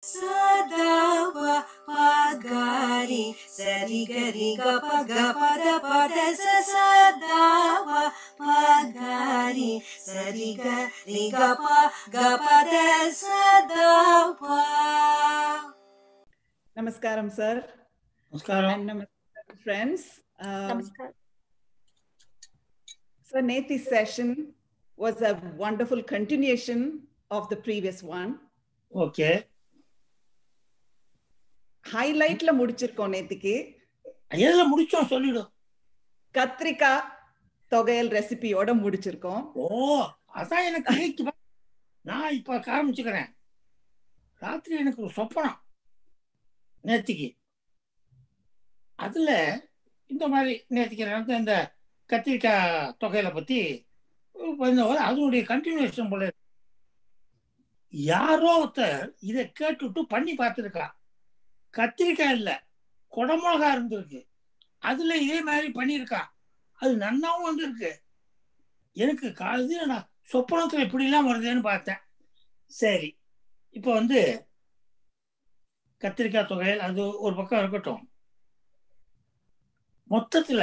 சதவ பகாரி சரி கரி கப கபத பத சதவ பகாரி சரி கரி கப கபத சதவ Namaskaram, sir. நமஸ்காரம் And namaskaram, friends. Um, Namaskar. so, Nathi's session was a wonderful continuation of the previous one. Okay ஹைலைட்ல முடிச்சிருக்கோம் நேத்திக்கு எதுல முடிச்சோம் சொல்லிடும் கத்திரிக்காய் தொகையல் ரெசிபியோட முடிச்சிருக்கோம் ஓ அதான் எனக்கு ஏய்க்கு வா. நான் இப்ப ஆரம்பிச்சுக்கிறேன் ராத்திரி எனக்கு ஒரு சொப்பனம் நேத்திக்கு அதுல இந்த மாதிரி நேத்திக்கு நடந்த இந்த கத்திரிக்காய் தொகையில பத்தி கொஞ்சம் ஒரு அதனுடைய கண்டினியூஷன் போல இருக்கு. யாரோ ஒருத்தர் இதை கேட்டுட்டு பண்ணி பார்த்துருக்கா கத்திரிக்காய் இல்ல குடமிளகா இருந்திருக்கு அதுல இதே மாதிரி பண்ணியிருக்கா அது நன்னாவும் வந்திருக்கு எனக்கு காலையில் நான் சொப்பனத்துல இப்படிலாம் வருதேன்னு பார்த்தேன் சரி இப்போ வந்து கத்திரிக்காய் தொகையில் அது ஒரு பக்கம் இருக்கட்டும் மொத்தத்துல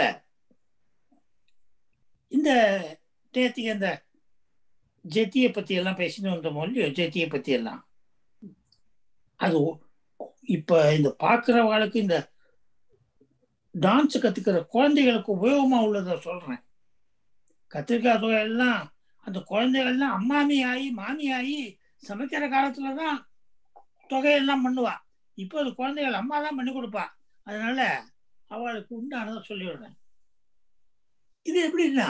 இந்த நேத்திக்கு இந்த ஜெத்தியை பத்தி எல்லாம் பேசிட்டு வந்தோமோ இல்லையோ ஜெத்தியை பத்தி எல்லாம் அது ஒ- இப்ப இந்த பாக்குறவங்களுக்கு இந்த டான்ஸ் கத்துக்கிற குழந்தைகளுக்கு உபயோகமா உள்ளதை சொல்றேன் கத்திரிக்காய் தொகையெல்லாம் அந்த குழந்தைகள்லாம் அம்மாமி ஆகி மாமி ஆகி சமைக்கிற காலத்துல தான் தொகையெல்லாம் பண்ணுவா இப்போ அது குழந்தைகள் அம்மா தான் பண்ணி கொடுப்பா அதனால அவளுக்கு உண்டானதை சொல்லிவிடுறேன் இது எப்படின்னா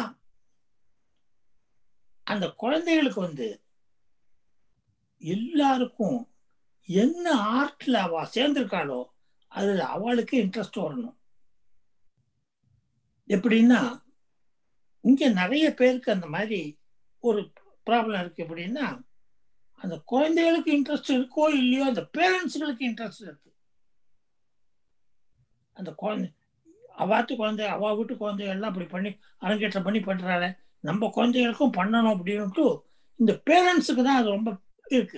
அந்த குழந்தைகளுக்கு வந்து எல்லாருக்கும் என்ன ஆர்ட்ல அவ சேர்ந்திருக்காளோ அதுல அவளுக்கு இன்ட்ரெஸ்ட் வரணும் எப்படின்னா இங்க நிறைய பேருக்கு அந்த மாதிரி ஒரு ப்ராப்ளம் இருக்கு எப்படின்னா அந்த குழந்தைகளுக்கு இன்ட்ரெஸ்ட் இருக்கோ இல்லையோ அந்த பேரண்ட்ஸுகளுக்கு இன்ட்ரெஸ்ட் இருக்கு அந்த குழந்தை அவாத்து குழந்தை அவ வீட்டு குழந்தைகள் எல்லாம் அப்படி பண்ணி அரங்கேற்றம் பண்ணி பண்றாளே நம்ம குழந்தைகளுக்கும் பண்ணணும் அப்படின்ட்டு இந்த பேரண்ட்ஸுக்கு தான் அது ரொம்ப இருக்கு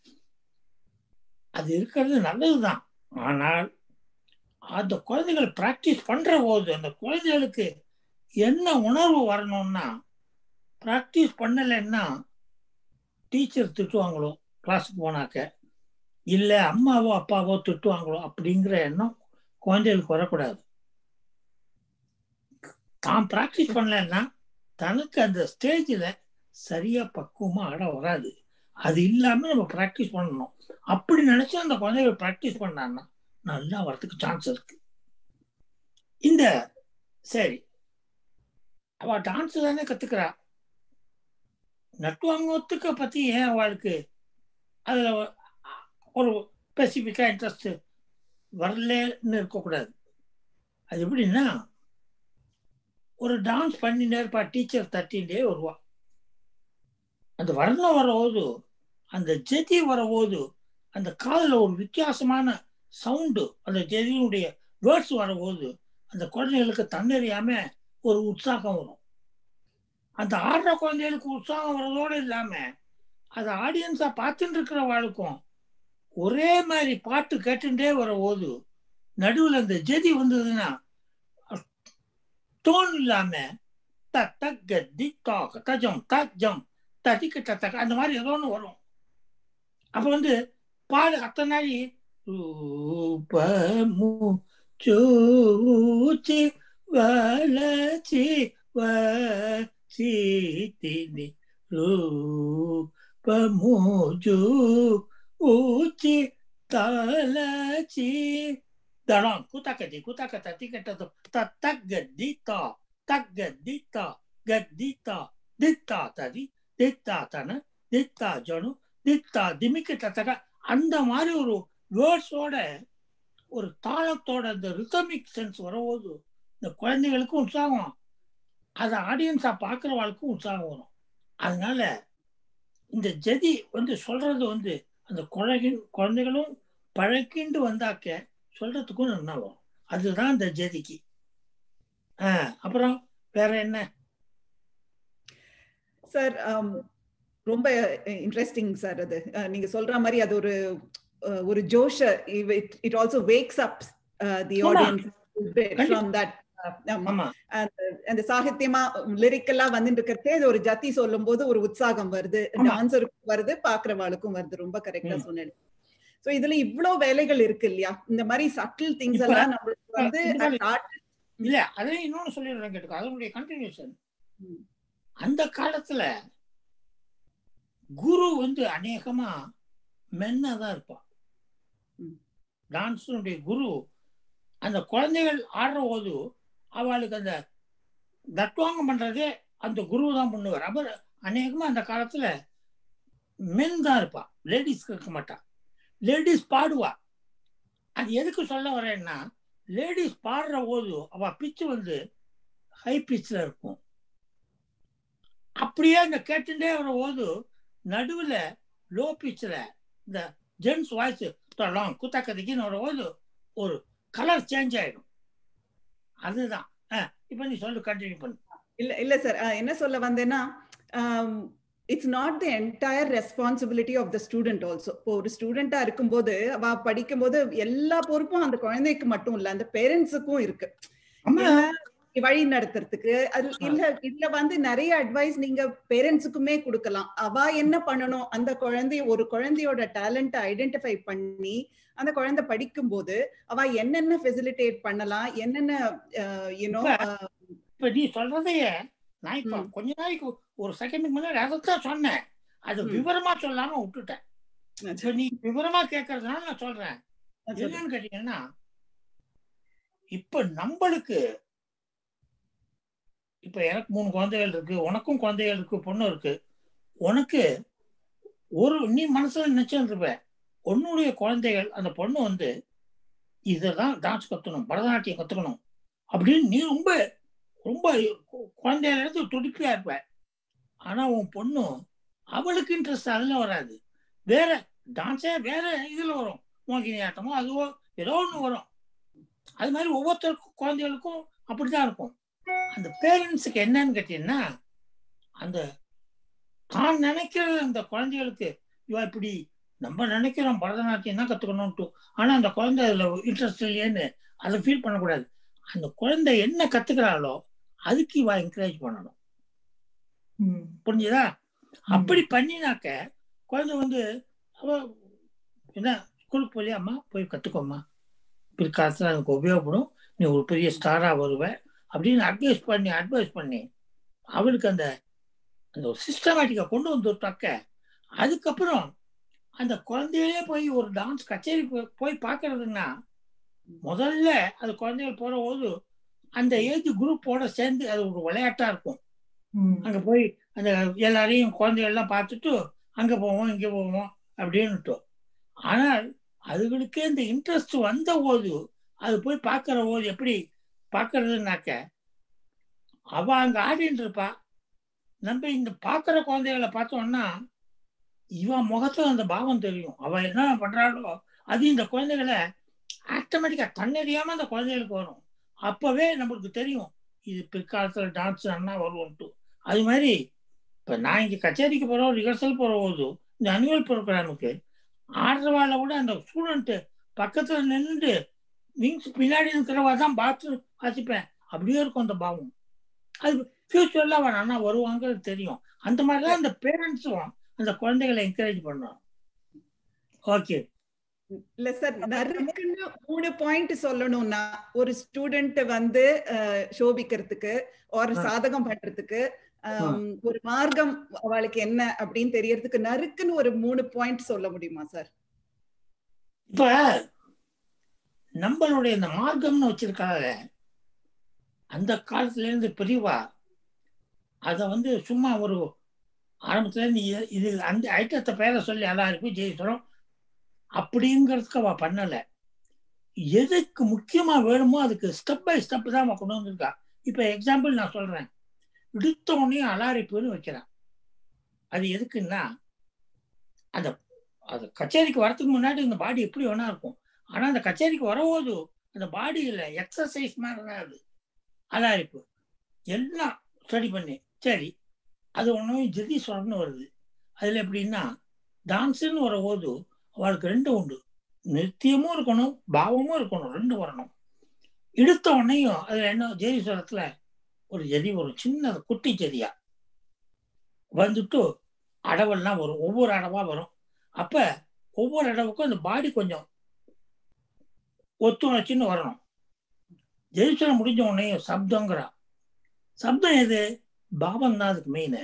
அது இருக்கிறது நல்லதுதான் ஆனால் அந்த குழந்தைகள் பிராக்டிஸ் பண்ற போது அந்த குழந்தைகளுக்கு என்ன உணர்வு வரணும்னா பிராக்டிஸ் பண்ணலைன்னா டீச்சர் திட்டுவாங்களோ கிளாஸுக்கு போனாக்க இல்லை அம்மாவோ அப்பாவோ திட்டுவாங்களோ அப்படிங்கிற எண்ணம் குழந்தைகளுக்கு வரக்கூடாது தான் பிராக்டிஸ் பண்ணலன்னா தனக்கு அந்த ஸ்டேஜில் சரியா பக்குவமா ஆட வராது அது இல்லாம நம்ம பிராக்டிஸ் பண்ணணும் அப்படி நினைச்சு அந்த குழந்தைகள் பிராக்டிஸ் பண்ணான்னா நல்லா வரதுக்கு சான்ஸ் இருக்கு இந்த சரி அவ டான்ஸ் தானே கத்துக்கிறா நட்டுவாங்கத்துக்க பத்தி ஏன் அவளுக்கு அதுல ஒரு ஸ்பெசிஃபிக்கா இன்ட்ரெஸ்ட் வரலன்னு இருக்கக்கூடாது அது எப்படின்னா ஒரு டான்ஸ் பண்ணிட்டே இருப்பா டீச்சர் தட்டின்டே வருவா அந்த வர்ணம் வரபோது அந்த ஜெதி வரபோது அந்த காதுல ஒரு வித்தியாசமான சவுண்டு அந்த ஜெதியினுடைய வேர்ட்ஸ் வரபோது அந்த குழந்தைகளுக்கு தன்னறியாம ஒரு உற்சாகம் வரும் அந்த ஆடுற குழந்தைகளுக்கு உற்சாகம் வர்றதோடு இல்லாம அதை ஆடியன்ஸா பார்த்துட்டு இருக்கிறவாளுக்கும் ஒரே மாதிரி பாட்டு கேட்டுட்டே வர போது நடுவில் அந்த ஜெதி வந்ததுன்னா டோன் இல்லாம த தக்க தி தாக்க தஜம் தஜம் ததிக்க தக்க அந்த மாதிரி ஏதோ ஒன்று வரும் அப்ப வந்து பாடு அத்தனை நாளி ரூபமு சூச்சி வளச்சி வசித்தினி ரூபமுஜு ஊச்சி தலச்சி தடம் குத்தக்கத்தி குத்தக்க தத்தி கட்டது தத்தகத்தித்தா தக்கத்தித்தா கத்தித்தா தித்தா ததி தித்தா தன தித்தா ஜனு தித்தா திமிக்கு தத்தக அந்த மாதிரி ஒரு வேர்ட்ஸோட ஒரு தாளத்தோட அந்த ரிதமிக் சென்ஸ் வரபோது இந்த குழந்தைகளுக்கும் உற்சாகம் அதை ஆடியன்ஸா பார்க்குறவாளுக்கும் உற்சாகம் வரும் அதனால இந்த ஜதி வந்து சொல்றது வந்து அந்த குழகின் குழந்தைகளும் பழக்கிண்டு வந்தாக்க சொல்றதுக்கும் நல்லா வரும் அதுதான் இந்த ஜதிக்கு ஆஹ் அப்புறம் வேற என்ன சார் ரொம்ப இன்ட்ரெஸ்டிங் சார் அது அஹ், நீங்க சொல்ற மாதிரி அது ஒரு uh, ஒரு ஜோஷ it also wakes up the ஆமா. ஆடியன்ஸ் ஃப்ரம் தட் ஆமா அந்த சாகித்யமா லிரிக்கலா வந்துட்டு இருக்கிறதே இது ஒரு ஜத்தி சொல்லும் போது ஒரு உற்சாகம் வருது ஆமா. டான்சருக்கும் வருது பாக்குறவாளுக்கும் வருது ரொம்ப கரெக்டா ம். சொன்னேன் சோ இதுல இவ்ளோ வேலைகள் இருக்கு இல்லையா இந்த மாதிரி சட்டில் திங்ஸ் இப்ப- எல்லாம் நம்மளுக்கு வந்து இப்ப at art- இல்ல அதையும் இன்னொன்னு சொல்லிடுறேன் கேட்டுக்கோ அதனுடைய கண்டினியூஷன் ம். அந்த காலத்துல குரு வந்து அநேகமா மென்னா தான் இருப்பான் ம். டான்ஸுடைய குரு அந்த குழந்தைகள் ஆடுற போது அவளுக்கு அந்த தத்துவாங்கம் பண்றதே அந்த குரு தான் பண்ணுவார் அவர் அநேகமா அந்த காலத்துல மென் தான் இருப்பா லேடிஸ் இருக்க மாட்டா லேடிஸ் பாடுவா அது எதுக்கு சொல்ல வரேன்னா லேடிஸ் பாடுற போது அவ பிச்சு வந்து ஹை பிச்சில் இருக்கும் அப்படியே அந்த கேட்டுட்டே வர போது நடுவுல லோ பிச்சில் இந்த ஜென்ஸ் வாய்ஸ் தொடலாம் குத்தா கதைக்குன்னு வர போது ஒரு கலர் சேஞ்ச் ஆயிடும் அதுதான் அஹ், இப்ப நீ சொல்லு கண்டினியூ பண்ணு இல்ல இல்ல சார் என்ன சொல்ல வந்தேன்னா it's not the entire responsibility of the student also இப்போ ஒரு ஸ்டூடெண்டா இருக்கும்போது அவ படிக்கும்போது எல்லா பொறுப்பும் அந்த குழந்தைக்கு மட்டும் இல்ல அந்த பேரண்ட்ஸுக்கும் இருக்கு ஆமா இல்ல, வழி நடத்துறதுக்கு அது இல்ல இதுல வந்து நிறைய அட்வைஸ் நீங்க பேரண்ட்ஸுக்குமே கொடுக்கலாம் அவ என்ன பண்ணணும் அந்த குழந்தை ஒரு குழந்தையோட டேலண்ட்டை ஐடென்டிஃபை பண்ணி அந்த குழந்தை படிக்கும்போது அவ என்னென்ன ஃபெசிலிட்டேட் பண்ணலாம் என்னென்ன யூனோ இப்ப நீ சொல்றதையே நான் இப்ப ம். கொஞ்ச நாளைக்கு ஒரு செகண்டுக்கு முன்னாடி அதைத்தான் சொன்னேன் அது ம். விவரமா சொல்லாம விட்டுட்டேன் இப்ப நீ விவரமா கேட்கறதுனால நான் சொல்றேன் என்னன்னு கேட்டீங்கன்னா இப்ப நம்மளுக்கு இப்ப எனக்கு மூணு குழந்தைகள் இருக்கு உனக்கும் குழந்தைகள் இருக்கு பொண்ணு இருக்கு உனக்கு ஒரு நீ மனசுல நினைச்சுட்டு இருப்ப உன்னுடைய குழந்தைகள் அந்த பொண்ணு வந்து இதெல்லாம் டான்ஸ் கத்துக்கணும் பரதநாட்டியம் கத்துக்கணும் அப்படின்னு நீ ரொம்ப ரொம்ப குழந்தையில இருந்து துடிப்பியா இருப்ப ஆனா உன் பொண்ணு அவளுக்கு இன்ட்ரெஸ்ட் அதுல வராது வேற டான்ஸே வேற இதுல வரும் மோகினி ஆட்டமோ அதுவோ ஏதோ ஒண்ணு வரும் அது மாதிரி ஒவ்வொருத்தருக்கும் குழந்தைகளுக்கும் அப்படிதான் இருக்கும் அந்த பேரண்ட்ஸுக்கு என்னன்னு கேட்டீங்கன்னா அந்த தான் நினைக்கிற அந்த குழந்தைகளுக்கு இவ இப்படி நம்ம நினைக்கிறோம் பரதநாட்டியம் தான் கத்துக்கணும்ட்டு ஆனா அந்த குழந்தை அதுல இன்ட்ரெஸ்ட் இல்லையேன்னு அதை ஃபீல் பண்ணக்கூடாது அந்த குழந்தை என்ன கத்துக்கிறாளோ அதுக்கு இவ என்கரேஜ் பண்ணணும் புரிஞ்சுதா அப்படி பண்ணினாக்க குழந்தை வந்து அவ என்ன ஸ்கூலுக்கு போலியா அம்மா போய் கத்துக்கோம்மா பிற்காலத்துல அதுக்கு உபயோகப்படும் நீ ஒரு பெரிய ஸ்டாரா வருவ அப்படின்னு அட்வைஸ் பண்ணி அட்வைஸ் பண்ணி அவளுக்கு அந்த அந்த ஒரு சிஸ்டமேட்டிக்கா கொண்டு வந்துட்டாக்க அதுக்கப்புறம் அந்த குழந்தையிலே போய் ஒரு டான்ஸ் கச்சேரி போய்- போய் பார்க்கறதுன்னா முதல்ல அது குழந்தைகள் போற போது அந்த ஏஜ் குரூப்போட சேர்ந்து அது ஒரு விளையாட்டா இருக்கும் அங்க போய் அந்த எல்லாரையும் குழந்தைகள் எல்லாம் பார்த்துட்டு அங்க போவோம் இங்க போவோம் அப்படின்னுட்டு ஆனால் அதுகளுக்கே இந்த இன்ட்ரெஸ்ட் வந்த போது அது போய் பார்க்கிற போது எப்படி பார்க்கறதுனாக்க அவ அங்க ஆடின்னு இருப்பா நம்ம இந்த பார்க்கிற குழந்தைகளை பார்த்தோம்னா இவன் முகத்துல அந்த பாவம் தெரியும் அவ என்ன பண்றாளோ அது இந்த குழந்தைகளை ஆட்டோமேட்டிக்கா தன்னறியாம அந்த குழந்தைகளுக்கு வரும் அப்பவே நம்மளுக்கு தெரியும் இது பிற்காலத்துல டான்ஸ் அண்ணா வருவோம்ட்டு அது மாதிரி இப்ப நான் இங்க கச்சேரிக்கு போறோம் ரிஹர்சல் போற போது இந்த அனுவல் ப்ரோக்ராமுக்கு ஆடுறவாள விட அந்த ஸ்டூடெண்ட் பக்கத்துல நின்றுட்டு விங்ஸ் பின்னாடி இருக்கிறவா தான் பார்த்து வாசிப்பேன் அப்படியே இருக்கும் அந்த பாவம் அது ஃபியூச்சர்ல அவன் அண்ணா வருவாங்கிறது தெரியும் அந்த மாதிரிதான் அந்த பேரண்ட்ஸும் அந்த குழந்தைகளை என்கரேஜ் பண்ணும் ஓகே இல்ல சார் நறுக்குன்னு மூணு பாயிண்ட் சொல்லணும்னா ஒரு ஸ்டூடெண்ட் வந்து அஹ், சோபிக்கிறதுக்கு ஒரு ஆ. சாதகம் பண்றதுக்கு ஆம், ஒரு மார்க்கம் அவளுக்கு என்ன அப்படின்னு தெரியறதுக்கு நறுக்குன்னு ஒரு மூணு பாயிண்ட் சொல்ல முடியுமா சார் இப்ப நம்மளுடைய இந்த மார்க்கம்னு வச்சிருக்காங்க அந்த காலத்துல இருந்து பெரியவா அத வந்து சும்மா ஒரு ஆரம்பத்துல இருந்து இ- இது அந்த ஐட்டத்தை பேரை சொல்லி எல்லாருக்கும் ஜெயிக்கிறோம் அப்படிங்கிறதுக்கு அவ பண்ணல எதுக்கு முக்கியமா வேணுமோ அதுக்கு ஸ்டெப் பை ஸ்டெப் தான் அவ கொண்டு வந்திருக்கா இப்ப எக்ஸாம்பிள் நான் சொல்றேன் எடுத்த உடனே அலாரிப்புன்னு வைக்கிறான் அது எதுக்குன்னா அந்த அது கச்சேரிக்கு வரதுக்கு முன்னாடி இந்த பாடி எப்படி வேணா இருக்கும் ஆனா அந்த கச்சேரிக்கு வரபோது அந்த பாடியில எக்ஸசைஸ் மாதிரி தான் அது அலாரிப்பு எல்லாம் ஸ்டடி பண்ணி சரி அது ஒன்றும் ஜெகீஸ்வரம்னு வருது அதுல எப்படின்னா டான்ஸுன்னு வரபோது அவளுக்கு ரெண்டு உண்டு நித்தியமும் இருக்கணும் பாவமும் இருக்கணும் ரெண்டு வரணும் எடுத்த உடனேயும் அதுல என்ன ஜெயஸ்வரத்துல ஒரு செடி ஒரு சின்ன குட்டி செடியா வந்துட்டு அடவெல்லாம் வரும் ஒவ்வொரு அடவா வரும் அப்ப ஒவ்வொரு அடவுக்கும் அந்த பாடி கொஞ்சம் ஒத்துழைச்சின்னு வரணும் ஜெயிச்சரம் முடிஞ்ச உடனே சப்தங்கிறா சப்தம் எது பாவம் தான் அதுக்கு மெயின்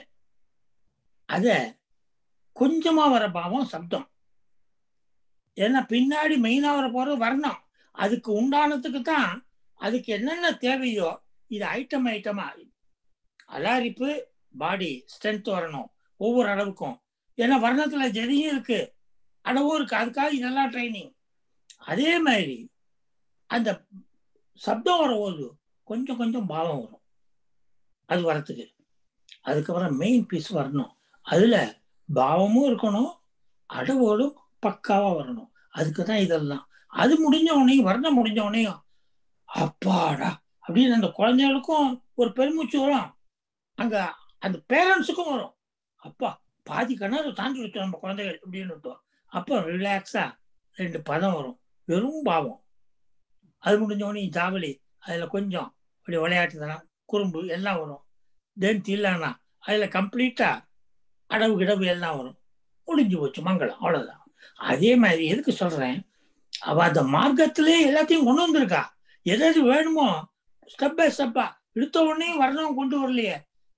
அத கொஞ்சமா வர பாவம் சப்தம் ஏன்னா பின்னாடி மெயினா வர போறது வரணும் அதுக்கு உண்டானதுக்கு தான் அதுக்கு என்னென்ன தேவையோ இது ஐட்டம் ஐட்டமா அலாரிப்பு பாடி ஸ்ட்ரென்த் வரணும் ஒவ்வொரு அளவுக்கும் ஏன்னா வர்ணத்துல ஜெதியும் இருக்கு அளவும் இருக்கு அதுக்காக இதெல்லாம் ட்ரைனிங் அதே மாதிரி அந்த சப்தம் வரும்போது கொஞ்சம் கொஞ்சம் பாவம் வரும் அது வரத்துக்கு அதுக்கப்புறம் மெயின் பீஸ் வரணும் அதுல பாவமும் இருக்கணும் அடவோடும் பக்காவா வரணும் அதுக்கு தான் இதெல்லாம் அது முடிஞ்ச உடனே வர்ணம் முடிஞ்ச உடனே அப்பாடா அப்படின்னு அந்த குழந்தைகளுக்கும் ஒரு பெருமூச்சு வரும் அங்க அந்த பேரண்ட்ஸுக்கும் வரும் அப்பா பாதி கிணறு தாண்டி விட்டோம் நம்ம குழந்தைகள் அப்படின்னு விட்டோம் அப்போ ரிலாக்ஸா ரெண்டு பதம் வரும் வெறும் பாவம் அது முடிஞ்ச உடனே ஜாவலி அதுல கொஞ்சம் அப்படி விளையாட்டுதனம் குறும்பு எல்லாம் வரும் தென் தில்லானா அதுல கம்ப்ளீட்டா அடவு கிடவு எல்லாம் வரும் முடிஞ்சு போச்சு மங்களம் அவ்வளவுதான் அதே மாதிரி எதுக்கு சொல்றேன் அவ அந்த மார்க்கத்திலே எல்லாத்தையும் கொண்டு வந்திருக்கா எது எது வேணுமோ ஸ்டெப் பை ஸ்டெப்பா எடுத்த உடனே வரணும் கொண்டு வரலையே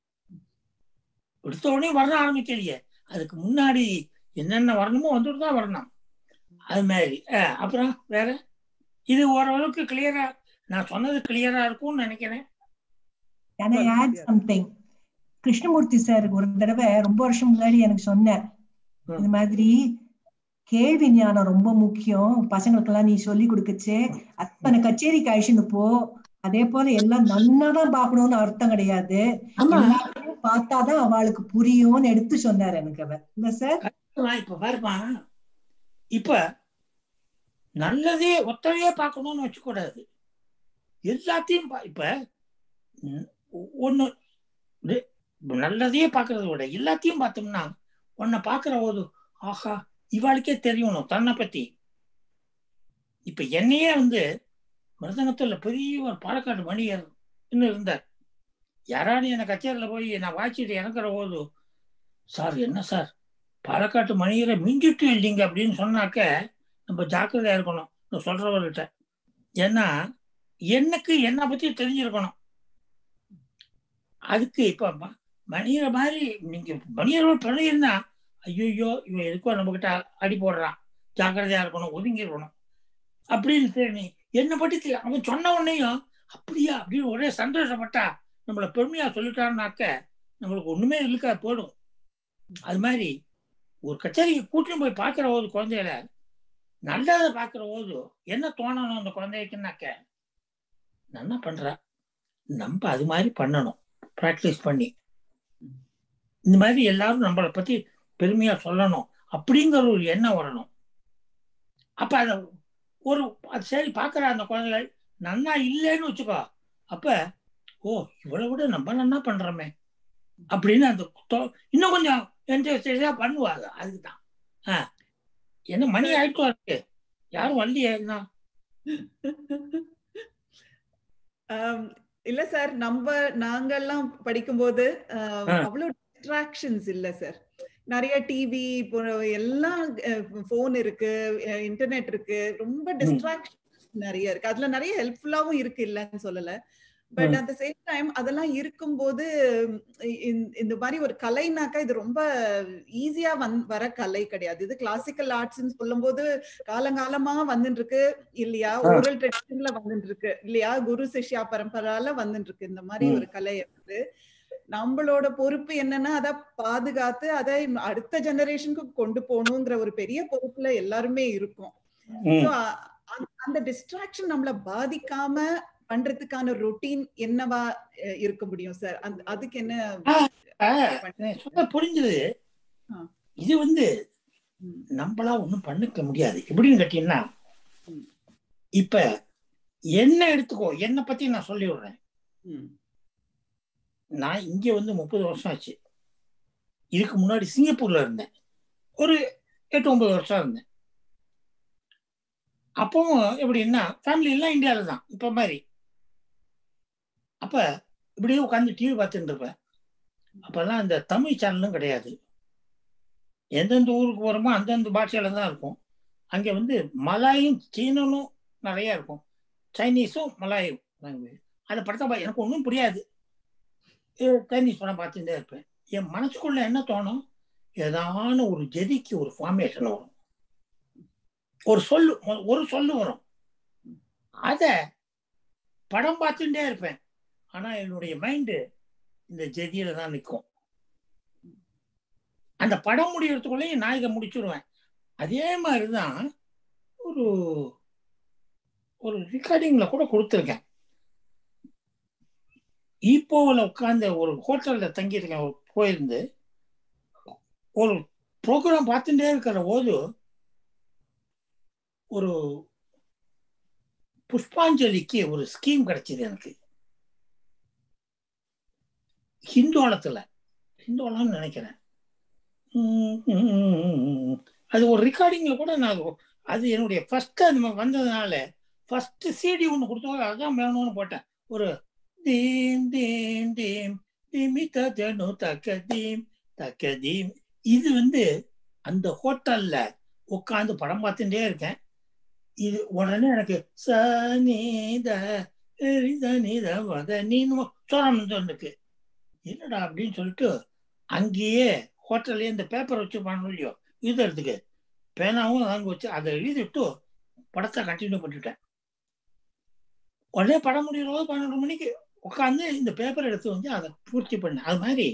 எடுத்த உடனே வரணும் ஆரம்பிக்கலையே அதுக்கு முன்னாடி என்னென்ன வரணுமோ வந்துட்டு தான் வரணும் அது மாதிரி அஹ், அப்புறம் வேற இது ஓரளவுக்கு கிளியரா நான் சொன்னது கிளியரா இருக்கும்னு நினைக்கிறேன் Can I add something? Krishnamurthy sir ஒரு தடவை ரொம்ப வருஷம் முன்னாடி எனக்கு சொன்னார் ம். இந்த மாதிரி கேள்வி ஞானம் ரொம்ப முக்கியம் பசங்களுக்கெல்லாம் நீ சொல்லி கொடுக்கச்சே அத்தனை கச்சேரிக்கு அழிச்சுன்னு போ அதே போல எல்லாம் நன்னாதான் பார்க்கணும்னு அர்த்தம் கிடையாது ஆமா எல்லாத்தையும் பார்த்தாதான் அவளுக்கு புரியும்னு எடுத்து சொன்னார் எனக்கு அவர் இல்ல சார் நான் இப்ப பாருப்பா இப்ப நல்லதே ஒத்தரையே பார்க்கணும்னு வச்சுக்கூடாது எல்லாத்தையும் பா- இப்ப ம், ஒண்ணு இது, நல்லதையே பார்க்கறத விட எல்லாத்தையும் பார்த்தோம்னா உன்னை பார்க்கிற போது ஆஹா இவாளுக்கே தெரியணும் தன்னை பத்தி இப்ப என்னையே வந்து மிருதங்கத்துல பெரிய ஒரு பாலக்காடு மணியர் இன்னும் இருந்தார் யாராவது என்ன கச்சேரியில போய் நான் வாய்ச்சிட்டு இறக்குற போது சார் என்ன சார் பாலக்காட்டு மணியரை மிஞ்சிட்டு இல்லைங்க அப்படின்னு சொன்னாக்க நம்ம ஜாக்கிரதையா இருக்கணும் நான் சொல்றவர்கிட்ட ஏன்னா எனக்கு என்னை பத்தி தெரிஞ்சிருக்கணும் அதுக்கு இப்ப ம- மணியரை மாதிரி நீங்க மணியரோட பிழையிருந்தா ஐயோ இவன் எதுக்கோ நம்ம கிட்ட அடி போடுறான் ஜாக்கிரதையா இருக்கணும் ஒதுங்கி இருக்கணும் அப்படின்னு சரி என்னை பத்தி தெரி- அவன் சொன்ன உடனேயும் அப்படியா அப்படின்னு ஒரே சந்தோஷப்பட்டா நம்மள பெருமையா சொல்லிட்டான்னாக்க நம்மளுக்கு ஒண்ணுமே இழுக்கா போயிடும் அது மாதிரி ஒரு கச்சேரிக்கு கூட்டின்னு போய் பார்க்கிற போது குழந்தைகள நல்லதை பார்க்கிற போது என்ன தோணணும் அந்த குழந்தைக்குன்னாக்க நல்லா பண்றா நம்ம அது மாதிரி பண்ணணும் ப்ராக்டிஸ் பண்ணி இந்த மாதிரி எல்லாரும் நம்மளை பத்தி பெருமையா சொல்லணும் அப்படிங்கிற ஒரு எண்ணம் வரணும் அப்ப அத ஒரு அது சரி பார்க்கிற அந்த குழந்தைகள் நன்னா இல்லைன்னு வச்சுக்கோ அப்ப ஓ இவ்வளவு விட நம்ம நன்னா பண்றோமே அப்படின்னு அந்த தோ- இன்னும் கொஞ்சம் என்டர்டா பண்ணுவாங்க அதுக்குதான் ஆ என்ன மணி ஆயிட்டு இருக்கு யாரும் வரலையே என்ன ஆம், இல்ல சார் நம்ம நாங்கெல்லாம் படிக்கும்போது ஆஹ், ஆ. அவ்வளவு டிஸ்ட்ராக்ஷன்ஸ் இல்ல சார் நிறைய டிவி இப்போ எல்லாம் போன் இருக்கு இன்டர்நெட் இருக்கு ரொம்ப டிஸ்ட்ராக்ஷன்ஸ் நிறைய இருக்கு அதுல நிறைய ஹெல்ப்ஃபுல்லாவும் இருக்கு இல்லன்னு சொல்லல பட் ம். அட் த சேம் டைம் அதெல்லாம் இருக்கும்போது இந்த- இந்த மாதிரி ஒரு கலைனாக்கா இது ரொம்ப ஈஸியா வந் வர கலை கிடையாது இது கிளாசிக்கல் ஆர்ட்ஸ்னு சொல்லும்போது காலங்காலமா வந்துட்டு இருக்கு இல்லையா ஆ. ஓரல் ட்ரெடிஷன்ல வந்துட்டு இருக்கு இல்லையா குரு சிஷ்யா பரம்பரால வந்துட்டு இருக்கு இந்த மாதிரி ம். ஒரு கலை வந்து நம்மளோட பொறுப்பு என்னன்னா அதை பாதுகாத்து அதை அடுத்த ஜெனரேஷனுக்கு கொண்டு போகணுங்கிற ஒரு பெரிய பொறுப்புல எல்லாருமே இருக்கும் ம். So, அ- அந்த- அந்த டிஸ்ட்ராக்ஷன் நம்மள பாதிக்காம பண்றதுக்கான ரொட்டீன் என்னவா அஹ், இருக்க முடியும் சார் அந்த அதுக்கு என்ன ஆ, நான் சொல்ல புரிஞ்சுது ஆ. இது வந்து ம், நம்மளா ஒண்ணும் பண்ணிக்க முடியாது எப்படின்னு கேட்டீங்கன்னா ம். இப்ப என்ன எடுத்துக்கோ என்னை பத்தி நான் சொல்லி விடுறேன் ம், நான் இங்க வந்து முப்பது வருஷம் ஆச்சு இதுக்கு முன்னாடி சிங்கப்பூர்ல இருந்தேன் ஒரு எட்டு ஒன்பது வருஷம் இருந்தேன் அப்பவும் எப்படின்னா ஃபேமிலி எல்லாம் இந்தியாவில் தான் இப்போ மாதிரி அப்போ இப்படியே உட்காந்து டிவி பார்த்துட்டு இருப்பேன் அப்போல்லாம் இந்த தமிழ் சேனலும் கிடையாது எந்தெந்த ஊருக்கு போகிறோமோ அந்தந்த பாஷையில தான் இருக்கும் அங்கே வந்து மலாயும் சீனனும் நிறைய இருக்கும் சைனீஸும் மலாயும் லாங்குவேஜ் அதை படத்தை பா- எனக்கு ஒன்றும் புரியாது இது சைனீஸ் படம் பார்த்துட்டே இருப்பேன் என் மனசுக்குள்ள என்ன தோணும் ஏதான ஒரு ஜெதிக்கு ஒரு ஃபார்மேஷன் வரும் ஒரு சொல்லு ஒரு சொல்லு வரும் அத படம் பார்த்துட்டே இருப்பேன் ஆனா என்னுடைய மைண்டு இந்த ஜெதியில தான் நிற்கும் அந்த படம் முடியறதுக்குள்ளேயும் நான் இதை முடிச்சுடுவேன் அதே மாதிரிதான் ஒரு ஒரு ரெக்கார்டிங்ல கூட கொடுத்துருக்கேன் ஈப்போவில் உட்காந்து ஒரு ஹோட்டல்ல தங்கியிருக்கேன் ஒரு போயிருந்து ஒரு ப்ரோக்ராம் பார்த்துட்டே இருக்கிற போது ஒரு புஷ்பாஞ்சலிக்கு ஒரு ஸ்கீம் கிடைச்சது எனக்கு ஹிந்தோளத்துல ஹிந்தோளம்னு நினைக்கிறேன் உம் உம் உம் உம் உம். அது ஒரு ரெக்கார்டிங்ல கூட நான் அது- அது என்னுடைய ஃபர்ஸ்ட் அது மாதிரி வந்ததுனால ஃபர்ஸ்ட் சிடி ஒன்று கொடுத்தோம் அதான் வேணும்னு போட்டேன் ஒரு தீம் தீம் தீம் தீமி தனு தக்க தீம் தக்க தீம் இது வந்து அந்த ஹோட்டல்ல உட்காந்து படம் பார்த்துட்டே இருக்கேன் இது உடனே எனக்கு சனீத நீத வத நீன்னு சோரம் இருக்கு என்னடா அப்படின்னு சொல்லிட்டு அங்கேயே ஹோட்டல்லே இந்த பேப்பர் வச்சு பண்ணணும் இல்லையோ எழுதுறதுக்கு பேனாவும் அங்கே வச்சு அதை எழுதிட்டு படத்தை கண்டினியூ பண்ணிட்டேன் உடனே படம் முடிகிற போது பன்னெண்டு மணிக்கு உட்காந்து இந்த பேப்பர் எடுத்து வந்து அதை பூர்த்தி பண்ணேன் அது மாதிரி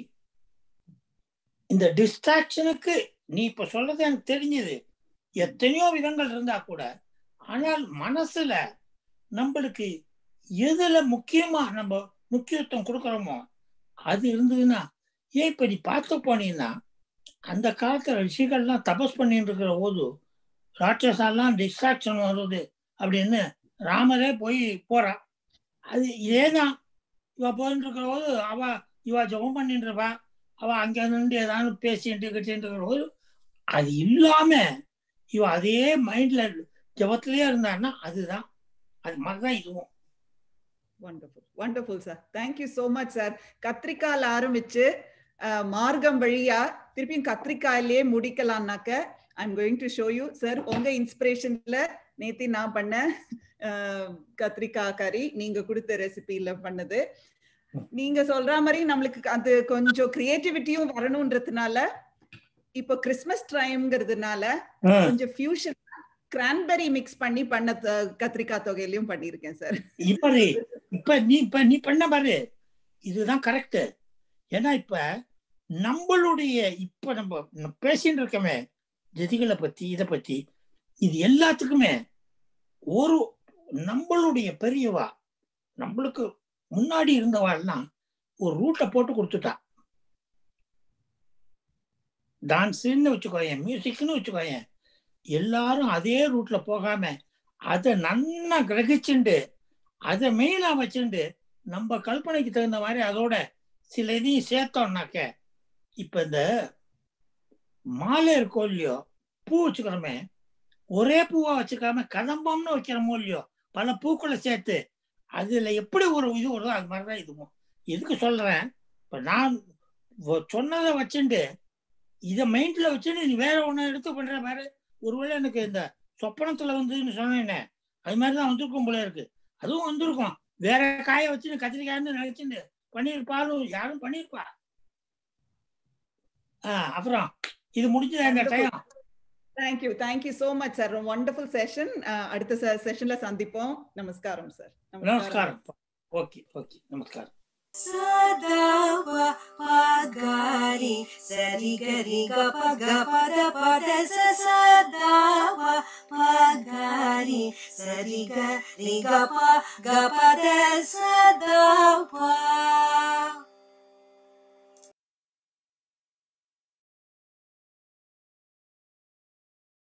இந்த டிஸ்ட்ராக்ஷனுக்கு நீ இப்ப சொல்றது எனக்கு தெரிஞ்சது எத்தனையோ விதங்கள் இருந்தா கூட ஆனால் மனசுல நம்மளுக்கு எதுல முக்கியமா நம்ம முக்கியத்துவம் கொடுக்கறோமோ அது இருந்ததுன்னா ஏன் இப்ப நீ பார்த்து போனீங்கன்னா அந்த காலத்துல ரிஷிகள்லாம் தபஸ் பண்ணிட்டு இருக்கிற போது ராட்சசாலாம் டிஸ்ட்ராக்ஷன் வருது அப்படின்னு ராமரே போய் போறா அது இதேதான் இவ போயிட்டு இருக்கிற போது அவ இவ ஜெபம் பண்ணிட்டு இருப்பா அவ அங்க நின்று ஏதாவது பேசிட்டு கிட்டிட்டு இருக்கிற போது அது இல்லாம இவ அதே மைண்ட்ல ஜபத்திலேயே இருந்தான்னா அதுதான் அது மாதிரிதான் இதுவும் wonderful wonderful sir thank you so much sir கத்திரிக்கால ஆரம்பிச்சு அஹ், மார்க்கம் வழியா திருப்பியும் கத்திரிக்காயிலே முடிக்கலாம்னாக்க I'm going to show you sir உங்க இன்ஸ்பிரேஷன்ல நேத்தி நான் பண்ண அஹ், கத்திரிக்காய் கறி நீங்க கொடுத்த ரெசிபில பண்ணது நீங்க சொல்ற மாதிரி நம்மளுக்கு அது கொஞ்சம் கிரியேட்டிவிட்டியும் வரணும்ன்றதுனால இப்போ கிறிஸ்மஸ் டைம்ங்கிறதுனால கொஞ்சம் ஃபியூஷன் கிரான்பெரி மிக்ஸ் பண்ணி பண்ண த- கத்திரிக்காய் தொகையிலையும் பண்ணியிருக்கேன் சார் இப்ப நீ- இப்ப நீ இப்ப நீ பண்ண பாரு இதுதான் கரெக்ட் ஏன்னா இப்ப நம்மளுடைய இப்ப நம்ம நம்ம பேசிட்டு இருக்கமே ஜதிகளை பத்தி இத பத்தி இது எல்லாத்துக்குமே ஒரு நம்மளுடைய பெரியவா நம்மளுக்கு முன்னாடி இருந்தவாள்லாம் ஒரு ரூட்டை போட்டு கொடுத்துட்டா டான்ஸ்ன்னு வச்சுக்கோயேன் மியூசிக்னு வச்சுக்கோயேன் எல்லாரும் அதே ரூட்ல போகாம அதை நன்னா கிரகிச்சுண்டு அதை மெயினா வச்சுண்டு நம்ம கல்பனைக்கு தகுந்த மாதிரி அதோட சில இதையும் சேர்த்தோம்னாக்க இப்ப இந்த மாலை இருக்கோ இல்லையோ பூ வச்சுக்கிறோமே ஒரே பூவா வச்சுக்காம கதம்பம்னு வைக்கிறோமோ இல்லையோ பல பூக்களை சேர்த்து அதுல எப்படி ஒரு இது வருதோ அது மாதிரிதான் இதுவும் எதுக்கு சொல்றேன் இப்ப நான் வ- சொன்னதை வச்சுண்டு இதை மைண்ட்ல வச்சுட்டு நீ வேற ஒண்ணு எடுத்து பண்ற மாதிரி ஒருவேளை எனக்கு இந்த சொப்பனத்துல வந்துன்னு சொன்னேனே அது மாதிரி தான் வந்திருக்கும் போல இருக்கு அதுவும் வந்திருக்கும் வேற காயை வச்சு கத்திரிக்காய்னு நினைச்சுட்டு பண்ணியிருப்பாலும் யாரும் பண்ணியிருப்பா ஆஹ் அப்புறம் இது முடிஞ்சதா இந்த time thank you thank you so much sir wonderful session அடுத்த செஷன்ல சந்திப்போம் நமஸ்காரம் சார் நமஸ்காரம் ஓகே ஓகே நமஸ்காரம் सदा व पगारि सरि गरि ग प ग प द प द स सदा व पगारि सरि ग रि ग प ग प द सदा व